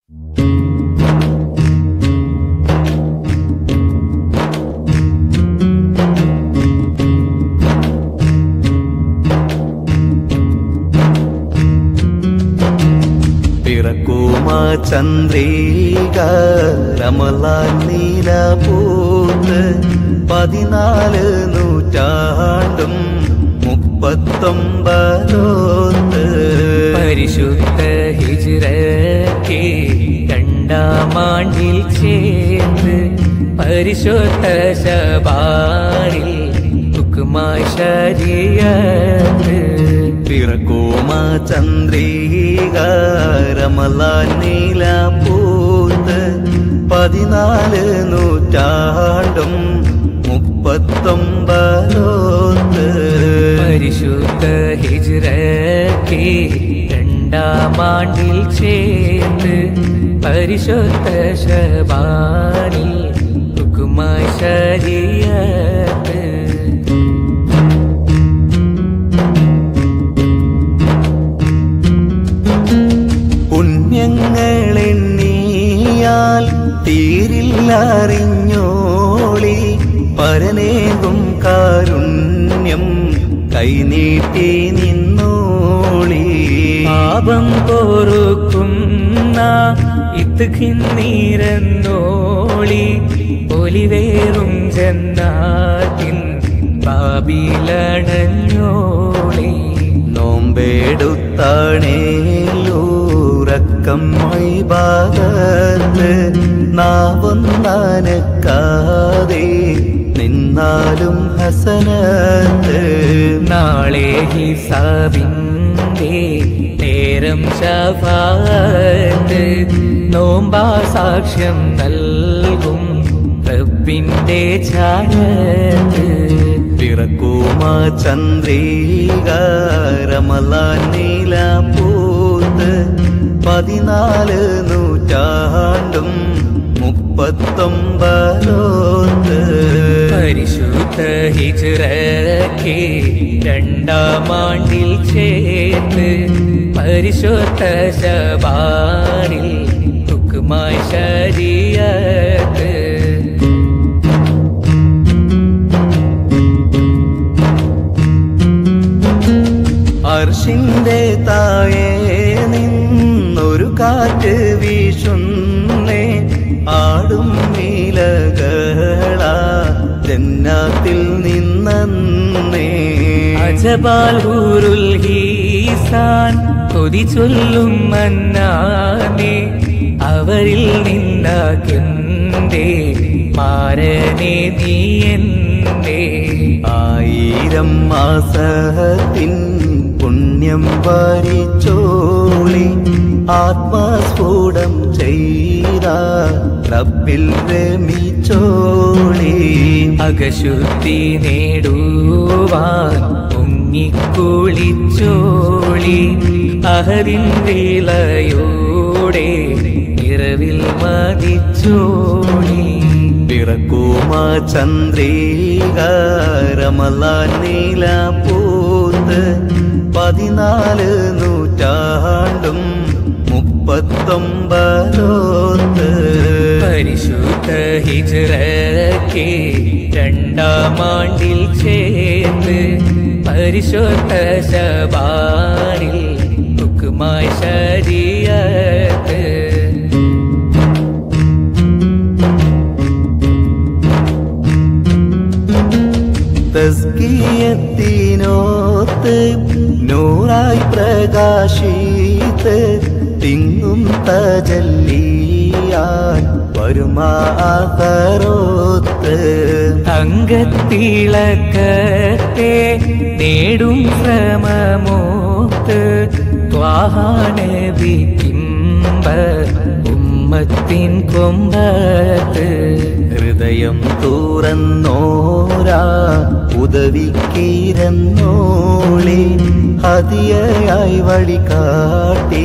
പിറക്കുമാ ചന്ദ്രിക രമലാൻ നീല പൂത്ത് പതിനാല് നൂറ്റാണ്ടും മുപ്പത്തൊമ്പതോത്ത് പരിശുദ്ധ ഹിജ്റയ്ക്ക് രണ്ടാം ആണ്ടിൽ ചേർന്ന് പരിശുദ്ധ ശബാനിൽ ഹുക്കുമായി ശരീരത്ത് പിറക്കുമാ ചന്ദ്രിക രമലാൻ നീല പൂത്ത് പതിനാല് നൂറ്റാണ്ടും മുപ്പത്തൊമ്പതോത്ത് പരിശുദ്ധ ഹിജ്റയ്ക്ക് രണ്ടാം ആണ്ടിൽ ചേർന്ന് പരിശുദ്ധ ശബാനിൽ ഹുക്കുമായി ശരീരത്ത് പുണ്യങ്ങളെണ്ണിയാൽ തീരില്ലറിഞ്ഞോളി പരനേകും കാരുണ്യം കൈനീട്ടി നിന്നോളി പാപം പൊറുക്കുന്ന ഇത്തുകിന്നീരന്നോളി ഒലിവേറും ജന്നാത്തിൻ പാപിലണഞ്ഞോളി നോമ്പെടുത്താണേലൂറക്കം ഭാഗത്ത് നാവൊന്നാനക്കാതെ നിന്നാലും ഹസനത്ത് നാളെ ഹിസാബിന്റെ നേരം ശഫാത്ത് നോമ്പാ സാക്ഷ്യം നൽകും റബ്ബിന്റെ ചാരത്ത് പിറക്കുമാ ചന്ദ്രിക രമലാൻ നീല പൂത്ത് പതിനാല് നൂറ്റാണ്ടും മുപ്പത്തൊമ്പതോത്ത് പരിശുദ്ധ ഹിജ്റയ്ക്ക് രണ്ടാം ആണ്ടിൽ ചേർന്ന് പരിശുദ്ധ ശബാനിൽ ഹുക്കുമായി ശരീരത്ത് അർഷിന്റെ താഴെ നിന്നൊരു കാറ്റ് വീശുന്നേ ആടും നീലകള ജന്നാത്തിൽ നിന്നേ അജബാൽ ഹൂറുൽ ഹീസാൻ കൊതി ചൊല്ലും മന്നാനെ അവരിൽ നിന്നാക്കെന്തേ മാരനെ നീ എന്തേ ആയിരം മാസത്തിൻ പുണ്യം വരിച്ചോളി ആത്മസ്ഫുടം ചെയ്ത റബ്ബിൽ രമിച്ചോളി അകശുദ്ധി നേടുവാൻ മുങ്ങിക്കുളിച്ചോളി അഹരിൻ വേളയോടെ ഇറവിൽ മതിച്ചോളി പിറക്കുമാ ചന്ദ്രിക രമലാൻ നീല പൂത്ത് പതിനാല് നൂറ്റാണ്ടും മുപ്പത്തൊമ്പതോത്ത് പരിശുദ്ധ ഹിജ്റയ്ക്ക് രണ്ടാം ആണ്ടിൽ ചേർന്ന് പരിശുദ്ധ ശബാനിൽ ഹുക്കുമായി ശരീരത്ത് തസ്കിയത്തിനോത്ത് നൂറായി പ്രകാശിത്ത് തിങ്ങും തജല്ലിയാൻ വരുമാറോത്ത് തങ്കത്തിളക്കത്തെ നേടും ശ്രമമോത്ത് ത്വാഹാനബിക്കിമ്പ ഉമ്മത്തിൻ കൊമ്പത്ത് ഹൃദയം തുറന്നോരാ ഉദവിക്കീരന്നോളി ഹതിയായി വഴി കാട്ടി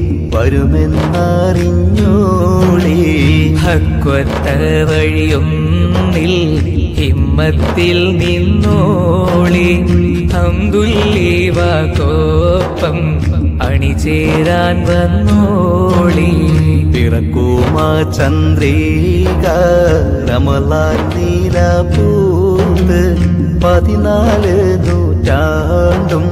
വരുമെന്നറിഞ്ഞോളി ഹക്വത്ത വഴിയൊന്നിൽ ഹിമ്മത്തിൽ നിന്നോളി ഹംദുല്ലീവ കോപ്പം അണിചേരാൻ വന്നോളി പിറ ചന്ദ്രിക റമലാൻ നീല പൂത്ത് പതിനാല് നൂറ്റാണ്ടും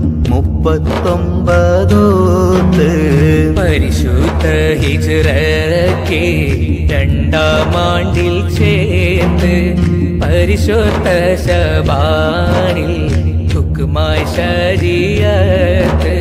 മുപ്പത്തൊമ്പതോത്ത് പരിശുദ്ധ ഹിജ്റയ്ക്ക് രണ്ടാം ആണ്ടിൽ ചേർത്ത് പരിശുദ്ധ ശബാനിൽ ഹുക്കുമായി ശരീരത്ത്